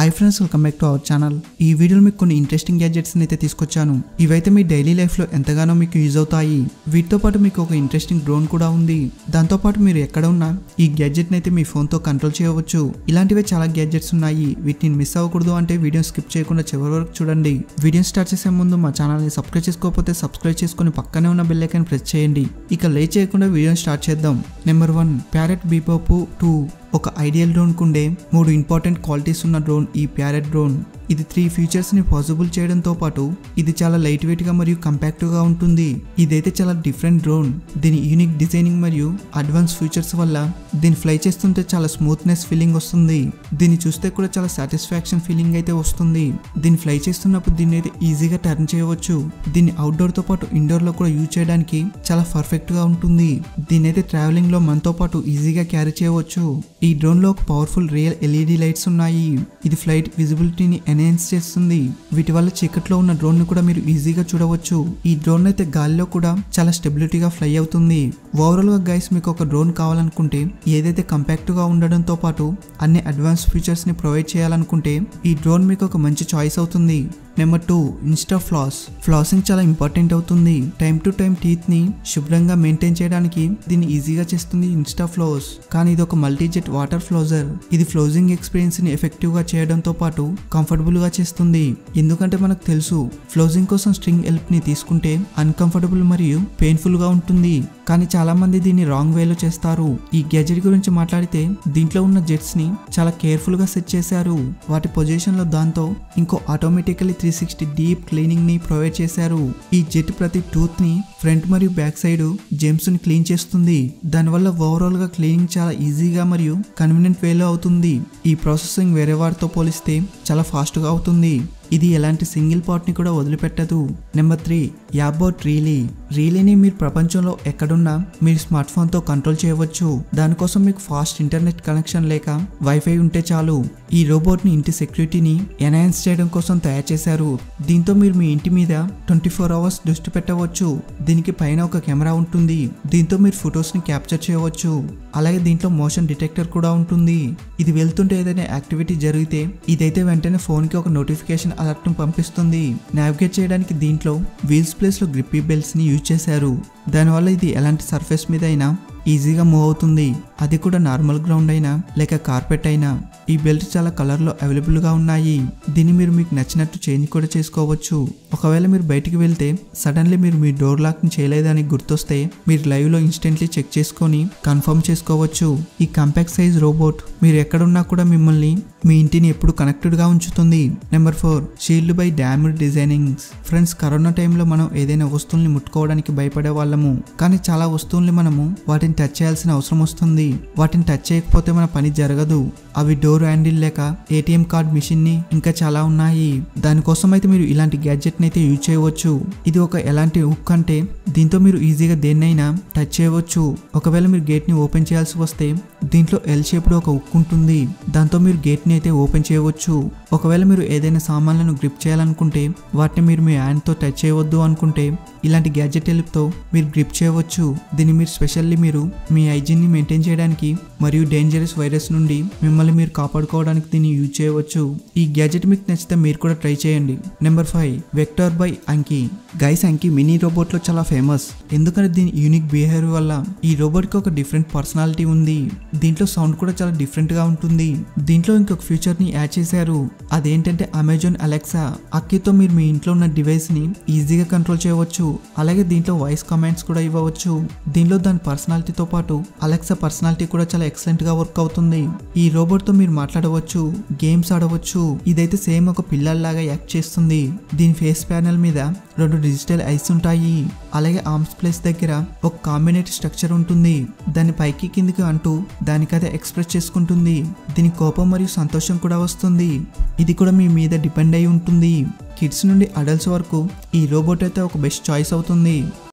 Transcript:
hi friends welcome back to our channel ఈ వీడియోలో మీకు కొన్ని ఇంట్రెస్టింగ్ గ్యాడ్జెట్స్ అయితే తీసుకొచ్చాను ఇవైతే మీ డైలీ లైఫ్లో ఎంతగానో మీకు యూజ్ అవుతాయి వీటితో పాటు మీకు ఒక ఇంట్రెస్టింగ్ డ్రోన్ కూడా ఉంది దాంతో పాటు మీరు ఎక్కడ ఉన్నా ఈ గ్యాడ్జెట్ని అయితే మీ ఫోన్తో కంట్రోల్ చేయవచ్చు ఇలాంటివే చాలా గ్యాడ్జెట్స్ ఉన్నాయి వీటిని మిస్ అవ్వకూడదు అంటే వీడియో స్కిప్ చేయకుండా చివరి వరకు చూడండి వీడియో స్టార్ట్ చేసే ముందు మా ఛానల్ని సబ్స్క్రైబ్ చేసుకోకపోతే సబ్స్క్రైబ్ చేసుకొని పక్కనే ఉన్న బెల్ ఐకాన్ ప్రెస్ చేయండి ఇక లేట్ చేయకుండా వీడియోని స్టార్ట్ చేద్దాం number one Parrot Bebop two ఒక ఐడియల్ డ్రోన్కు ఉండే మూడు ఇంపార్టెంట్ క్వాలిటీస్ ఉన్న డ్రోన్ ఈ ప్యారెట్ డ్రోన్ ఇది త్రీ ఫీచర్స్ని పాసిబుల్ చేయడంతో పాటు ఇది చాలా లైట్ వెయిట్గా మరియు కంపాక్ట్గా ఉంటుంది ఇదైతే చాలా డిఫరెంట్ డ్రోన్ దీని యూనిక్ డిజైనింగ్ మరియు అడ్వాన్స్ ఫీచర్స్ వల్ల దీన్ని ఫ్లై చేస్తుంటే చాలా స్మూత్నెస్ ఫీలింగ్ వస్తుంది దీన్ని చూస్తే కూడా చాలా సాటిస్ఫాక్షన్ ఫీలింగ్ అయితే వస్తుంది దీన్ని ఫ్లై చేస్తున్నప్పుడు దీన్ని అయితే ఈజీగా టర్న్ చేయవచ్చు దీన్ని అవుట్డోర్తో పాటు ఇండోర్లో కూడా యూజ్ చేయడానికి చాలా పర్ఫెక్ట్గా ఉంటుంది దీన్ని అయితే ట్రావెలింగ్లో మనతో పాటు ఈజీగా క్యారీ చేయవచ్చు ఈ డ్రోన్లో ఒక పవర్ఫుల్ రియల్ ఎల్ఈడి లైట్స్ ఉన్నాయి ఇది ఫ్లైట్ విజిబిలిటీని ఎన్హాన్స్ చేస్తుంది వీటి వల్ల చీకట్లో ఉన్న డ్రోన్ ని కూడా మీరు ఈజీగా చూడవచ్చు ఈ డ్రోన్ అయితే గాలిలో కూడా చాలా స్టెబిలిటీగా ఫ్లై అవుతుంది ఓవరాల్ గా గైస్ మీకు ఒక డ్రోన్ కావాలనుకుంటే ఏదైతే కంపాక్ట్ గా ఉండడంతో పాటు అన్ని అడ్వాన్స్ ఫీచర్స్ ని ప్రొవైడ్ చేయాలనుకుంటే ఈ డ్రోన్ మీకు ఒక మంచి చాయిస్ అవుతుంది number two Insta floss flossing చాలా ఇంపార్టెంట్ అవుతుంది టైం టు టైం టీత్ ని శుభ్రంగా మెయింటైన్ చేయడానికి దీన్ని ఈజీగా చేస్తుంది ఇన్స్టా ఫ్లోస్ కానీ ఇది ఒక మల్టీజెట్ వాటర్ ఫ్లోజర్ ఇది ఫ్లోజింగ్ ఎక్స్పీరియన్స్ ని ఎఫెక్టివ్ గా చేయడంతో పాటు కంఫర్టబుల్ గా చేస్తుంది ఎందుకంటే మనకు తెలుసు ఫ్లోజింగ్ కోసం స్ట్రింగ్ హెల్ప్ ని తీసుకుంటే అన్కంఫర్టబుల్ మరియు పెయిన్ఫుల్ గా ఉంటుంది కానీ చాలా మంది దీన్ని రాంగ్ వేలో చేస్తారు ఈ గ్యాజెట్ గురించి మాట్లాడితే దీంట్లో ఉన్న జెట్స్ ని చాలా కేర్ఫుల్ గా సెట్ చేశారు వాటి పొజిషన్ లో దాంతో ఇంకో automatically three sixty deep cleaning ని ప్రొవైడ్ చేశారు ఈ జెట్ ప్రతి టూత్ ని ఫ్రంట్ మరియు బ్యాక్ సైడ్ జెమ్స్ ని క్లీన్ చేస్తుంది దానివల్ల ఓవరాల్ గా క్లీనింగ్ చాలా ఈజీగా మరియు కన్వీనియంట్ వేలో అవుతుంది ఈ ప్రాసెసింగ్ వేరే వాటితో పోలిస్తే చాలా ఫాస్ట్ గా అవుతుంది ఇది ఎలాంటి సింగిల్ పార్ట్ని కూడా వదిలిపెట్టదు నెంబర్ త్రీ యాబోట్ రీలీ రీలీని మీరు ప్రపంచంలో ఎక్కడున్నా మీరు స్మార్ట్ ఫోన్తో కంట్రోల్ చేయవచ్చు దానికోసం మీకు ఫాస్ట్ ఇంటర్నెట్ కనెక్షన్ లేక వైఫై ఉంటే చాలు ఈ రోబోట్ని ఇంటి సెక్యూరిటీని ఎన్హాన్స్ చేయడం కోసం తయారు చేశారు దీంతో మీరు మీ ఇంటి మీద ట్వంటీ ఫోర్ అవర్స్ దృష్టి పెట్టవచ్చు దీనికి పైన ఒక కెమెరా ఉంటుంది దీంతో మీరు ఫొటోస్ని క్యాప్చర్ చేయవచ్చు అలాగే దీంట్లో మోషన్ డిటెక్టర్ కూడా ఉంటుంది ఇది వెళ్తుంటే ఏదైనా యాక్టివిటీ జరిగితే ఇదైతే వెంటనే ఫోన్కి ఒక నోటిఫికేషన్ అలర్ట్ను పంపిస్తుంది నావిగేట్ చేయడానికి దీంట్లో వీల్స్ ప్లేస్లో గ్రిప్పీ బెల్ట్స్ని యూజ్ చేశారు దానివల్ల ఇది ఎలాంటి సర్ఫేస్ మీద అయినా ఈజీగా మూవ్ అవుతుంది అది కూడా నార్మల్ గ్రౌండ్ అయినా లేక కార్పెట్ అయినా ఈ బెల్ట్ చాలా కలర్లో అవైలబుల్గా ఉన్నాయి దీన్ని మీరు మీకు నచ్చినట్టు చేంజ్ కూడా చేసుకోవచ్చు ఒకవేళ మీరు బయటికి వెళ్తే సడన్లీ మీరు మీ డోర్ లాక్ని చేయలేదని గుర్తొస్తే మీరు లైవ్లో ఇన్స్టెంట్లీ చెక్ చేసుకొని కన్ఫర్మ్ చేసుకోవచ్చు ఈ కంపాక్ట్ సైజ్ రోబోట్ మీరు ఎక్కడున్నా కూడా మిమ్మల్ని మీ ఇంటిని ఎప్పుడు కనెక్టెడ్గా ఉంచుతుంది number four shield by damned designings friends corona టైంలో మనం ఏదైనా వస్తువుల్ని ముట్టుకోవడానికి భయపడే వాళ్ళము కానీ చాలా వస్తువుల్ని మనము వాటిని టచ్ చేయాల్సిన అవసరం వస్తుంది వాటిని టచ్ చేయకపోతే మన పని జరగదు అవి డోర్ హ్యాండిల్ లేక ఏటీఎం కార్డ్ మిషన్ ని ఇంకా చాలా ఉన్నాయి దానికోసం అయితే మీరు ఇలాంటి గ్యాడ్జెట్ అయితే యూజ్ చేయవచ్చు ఇది ఒక ఎలాంటి హుక్ అంటే దీంతో మీరు ఈజీగా దేన్నైనా టచ్ చేయవచ్చు ఒకవేళ మీరు గేట్ ని ఓపెన్ చేయాల్సి వస్తే దీంట్లో ఎల్ షేప్డ్ ఒక హుక్ ఉంటుంది దాంతో మీరు గేట్ ని అయితే ఓపెన్ చేయవచ్చు ఒకవేళ మీరు ఏదైనా సామాన్లను గ్రిప్ చేయాలనుకుంటే వాటిని మీరు మీ హ్యాండ్ తో టచ్ చేయవద్దు అనుకుంటే ఇలాంటి గ్యాడ్జెట్ హెల్ప్తో మీరు గ్రిప్ చేయవచ్చు దీన్ని మీరు స్పెషల్లీ మీరు మీ హైజీన్ని మెయింటైన్ చేయడానికి మరియు డేంజరస్ వైరస్ నుండి మిమ్మల్ని మీరు కాపాడుకోవడానికి దీన్ని యూజ్ చేయవచ్చు ఈ గ్యాడ్జెట్ మీకు నచ్చితే మీరు కూడా ట్రై చేయండి number five Vector by Anki guys Anki mini రోబోట్లో చాలా ఫేమస్ ఎందుకంటే దీని యూనిక్ బిహేవియర్ వల్ల ఈ రోబోట్కి ఒక డిఫరెంట్ పర్సనాలిటీ ఉంది దీంట్లో సౌండ్ కూడా చాలా డిఫరెంట్గా ఉంటుంది దీంట్లో ఇంకొక ఫ్యూచర్ని యాడ్ చేశారు అదేంటంటే అమెజాన్ అలెక్సా అక్కీతో మీరు మీ ఇంట్లో ఉన్న డివైస్ని ఈజీగా కంట్రోల్ చేయవచ్చు అలాగే దీంట్లో వాయిస్ కమాండ్స్ కూడా ఇవ్వవచ్చు దీనిలో దాని పర్సనాలిటీతో పాటు అలెక్సా పర్సనాలిటీ కూడా చాలా ఎక్సలెంట్ గా వర్క్ అవుతుంది ఈ రోబోట్ తో మీరు మాట్లాడవచ్చు గేమ్స్ ఆడవచ్చు ఇదైతే సేమ్ ఒక పిల్లల్లాగా యాక్ట్ చేస్తుంది దీని ఫేస్ ప్యానెల్ మీద రెండు డిజిటల్ ఐస్ ఉంటాయి అలాగే ఆర్మ్స్ ప్లేస్ దగ్గర ఒక కాంబినేట్ స్ట్రక్చర్ ఉంటుంది దాని పైకి కిందికి అంటూ దానికదే ఎక్స్ప్రెస్ చేసుకుంటుంది దీని కోపం మరియు సంతోషం కూడా వస్తుంది ఇది కూడా మీ మీద డిపెండ్ అయి ఉంటుంది కిడ్స్ నుండి అడల్ట్స్ వరకు ఈ రోబోట్ అయితే ఒక బెస్ట్ చాయిస్ అవుతుంది